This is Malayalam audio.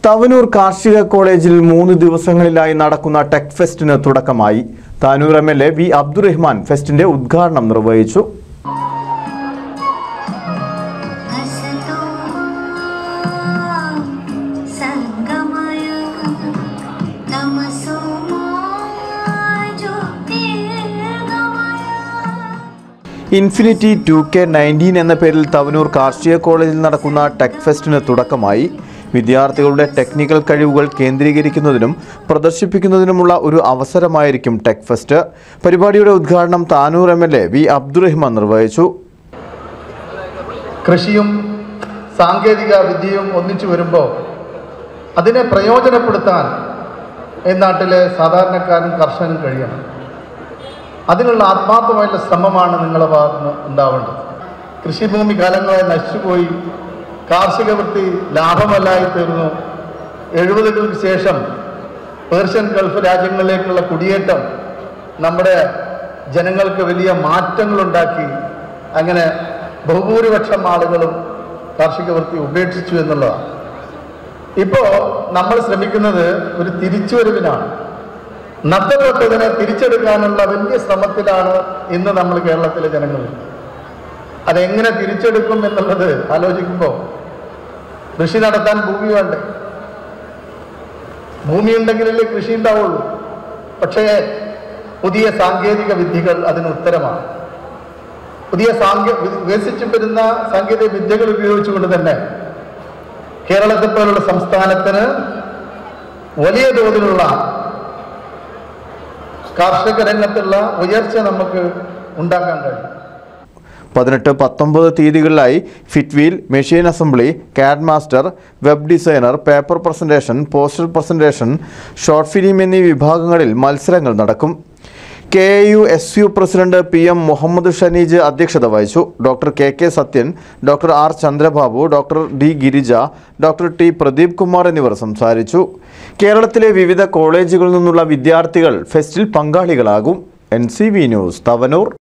തവനൂർ കാർഷിക കോളേജിൽ മൂന്ന് ദിവസങ്ങളിലായി നടക്കുന്ന ടെക് ഫെസ്റ്റിന് തുടക്കമായി Tanur M L A V Abdurahiman ഫെസ്റ്റിന്റെ ഉദ്ഘാടനം നിർവഹിച്ചു हसतो संगमय तमसो ज्योतिर्गमय ഇൻഫിനിറ്റി ടു കെ നയൻറ്റീൻ എന്ന പേരിൽ തവനൂർ കാർഷിക കോളേജിൽ നടക്കുന്ന ടെക് ഫെസ്റ്റിന് തുടക്കമായി വിദ്യാർത്ഥികളുടെ ടെക്നിക്കൽ കഴിവുകൾ കേന്ദ്രീകരിക്കുന്നതിനും പ്രദർശിപ്പിക്കുന്നതിനുമുള്ള ഒരു അവസരമായിരിക്കും ടെക് ഫെസ്റ്റ് പരിപാടിയുടെ ഉദ്ഘാടനം Tanur M L A V Abdurahiman നിർവഹിച്ചു കൃഷിയും സാങ്കേതിക വിദ്യയും ഒന്നിച്ചു വരുമ്പോൾ അതിനെ പ്രയോജനപ്പെടുത്താൻ ഈ നാട്ടിലെ സാധാരണക്കാരൻ കർഷകനും കഴിയണം അതിനുള്ള ആത്മാർത്ഥമായിട്ടുള്ള ശ്രമമാണ് നിങ്ങളുടെ ഭാഗത്ത് നിന്ന് ഉണ്ടാവേണ്ടത് കൃഷിഭൂമി കാലങ്ങളായി നശിച്ചുപോയി കാർഷിക വൃത്തി ലാഭമല്ലായി തീർന്നു എഴുപതുകൾക്ക് ശേഷം പേർഷ്യൻ ഗൾഫ് രാജ്യങ്ങളിലേക്കുള്ള കുടിയേറ്റം നമ്മുടെ ജനങ്ങൾക്ക് വലിയ മാറ്റങ്ങളുണ്ടാക്കി അങ്ങനെ ബഹുഭൂരിപക്ഷം ആളുകളും കാർഷിക വൃത്തി ഉപേക്ഷിച്ചു എന്നുള്ളതാണ് ഇപ്പോൾ നമ്മൾ ശ്രമിക്കുന്നത് ഒരു തിരിച്ചുവരവിനാണ് നഷ്ടപ്പെട്ടതിനെ തിരിച്ചെടുക്കാനുള്ള വലിയ ശ്രമത്തിലാണ് ഇന്ന് നമ്മൾ കേരളത്തിലെ ജനങ്ങൾ അതെങ്ങനെ തിരിച്ചെടുക്കും എന്നുള്ളത് ആലോചിക്കുമ്പോൾ കൃഷി നടത്താൻ ഭൂമി വേണ്ടേ ഭൂമി ഉണ്ടെങ്കിലല്ലേ കൃഷി ഉണ്ടാവുള്ളൂ പക്ഷേ പുതിയ സാങ്കേതിക വിദ്യകൾ അതിന് ഉത്തരമാണ് പുതിയ സാങ്കേ വികസിച്ചു വരുന്ന സാങ്കേതിക വിദ്യകൾ ഉപയോഗിച്ചുകൊണ്ട് തന്നെ കേരളത്തെ പോലുള്ള സംസ്ഥാനത്തിന് വലിയ തോതിലുള്ള കാർഷിക രംഗത്തുള്ള ഉയർച്ച നമുക്ക് ഉണ്ടാക്കാൻ കഴിയും പതിനെട്ട് പത്തൊമ്പത് തീയതികളിലായി ഫിറ്റ്വീൽ machine assembly CAD master web designer paper presentation poster presentation short film എന്നീ വിഭാഗങ്ങളിൽ മത്സരങ്ങൾ നടക്കും K A U S U president P M Muhammad Shaneej അധ്യക്ഷത വഹിച്ചു doctor K K Sathyan doctor R Chandrababu doctor D Girija doctor T Pradeep Kumar എന്നിവർ സംസാരിച്ചു കേരളത്തിലെ വിവിധ കോളേജുകളിൽ നിന്നുള്ള വിദ്യാർത്ഥികൾ ഫെസ്റ്റിൽ പങ്കാളികളാകും N C V news Thavanur